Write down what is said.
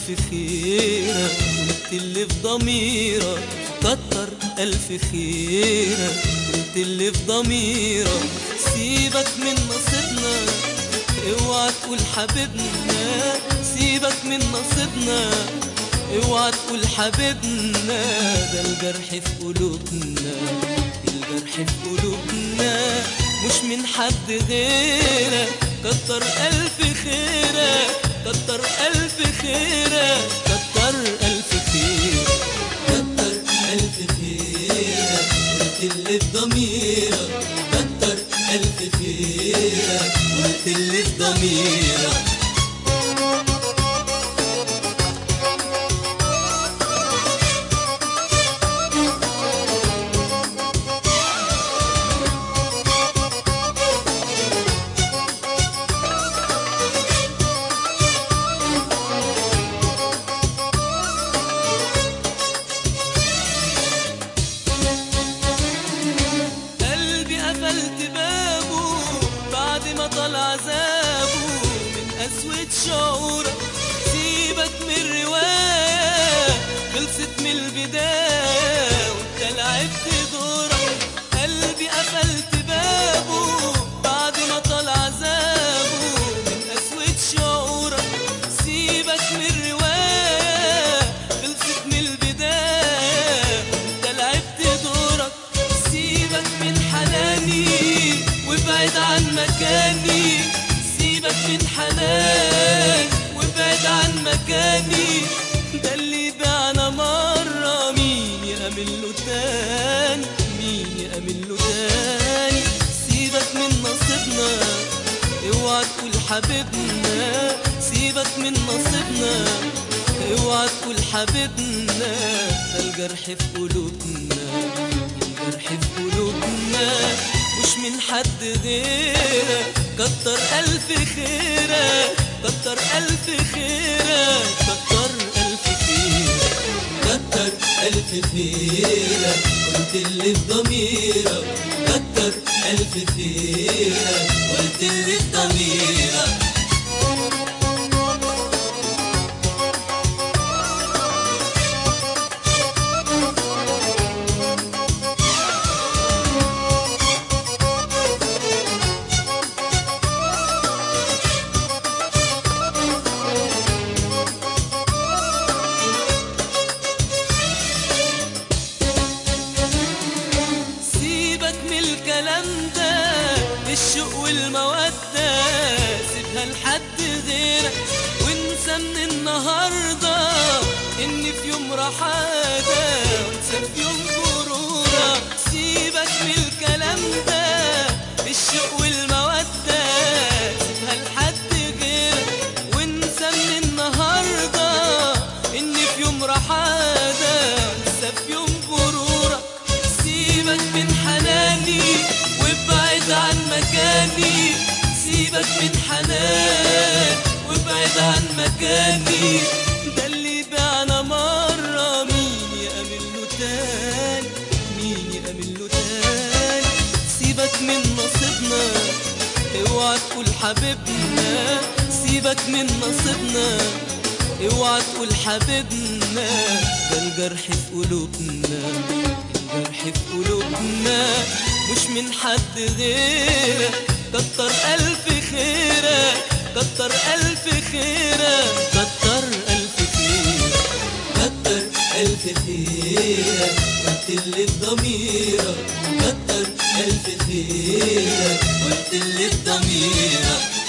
ألف خيرك قلت اللي في ضميرك كتر ألف خيرك قلت اللي في ضميرك سيبك من نصيبنا اوعى تقول حبيبنا سيبك من نصيبنا اوعى تقول حبيبنا ده الجرح في قلوبنا الجرح في قلوبنا مش من حد غيرك كتر ألف خيرك كتر ألف خيرك كتر ألف خيرك كتر ألف خيرك قلت اللي في ضميرك كتر ألف خيرك قلت اللي في ضميرك قلبي قفلت بابه بعد ما طال عذابه من قسوة شعورك سيبك من الرواية خلصت من البداية وانت لعبت دورك قلبي قفلت بابه بعد ما طال عذابه من قسوة شعورك سيبك من الرواية خلصت من البداية وانت لعبت دورك سيبك من حناني وابعد عن مكاني سيبك من حنان وابعد عن مكاني ده اللي بعنا مرة مين يأمن له تاني مين يأمن له تاني سيبك من نصيبنا اوعى تقول حبيبنا سيبك من نصيبنا اوعى تقول حبيبنا ده الجرح في قلوبنا الجرح في قلوبنا مش من حد غيرك كتر ألف خيرك كتر ألف خيرك كتر ألف خيرك كتر ألف خيرك قلت اللي في ضميرك كتر ألف خيرك قلت اللي في ضميرك سيبك من الكلام ده الشوق والمودة سيبها لحد غيرك وانسى من النهاردة ان في يوم رحادة وانسى في يوم غرورك سيبك من الكلام ده الشوق والمودة سيبها لحد غيرك وانسى من النهاردة ان في يوم رحادة وانسى في يوم غرورك سيبك من حناني وابعد عن مكاني سيبك من حنان وابعد عن مكاني ده اللي بعنا مرة مين يأمن له تاني مين يأمن له تاني سيبك من نصيبنا اوعى تقول حبيبنا سيبك من نصيبنا اوعى تقول حبيبنا ده الجرح في قلوبنا الجرح في قلوبنا مش من حد غيرك كتر ألف خيرك كتر ألف خيرك كتر ألف خيرك كتر ألف خيرك قلت اللي في ضميرك كتر ألف خيرك قلت اللي في ضميرك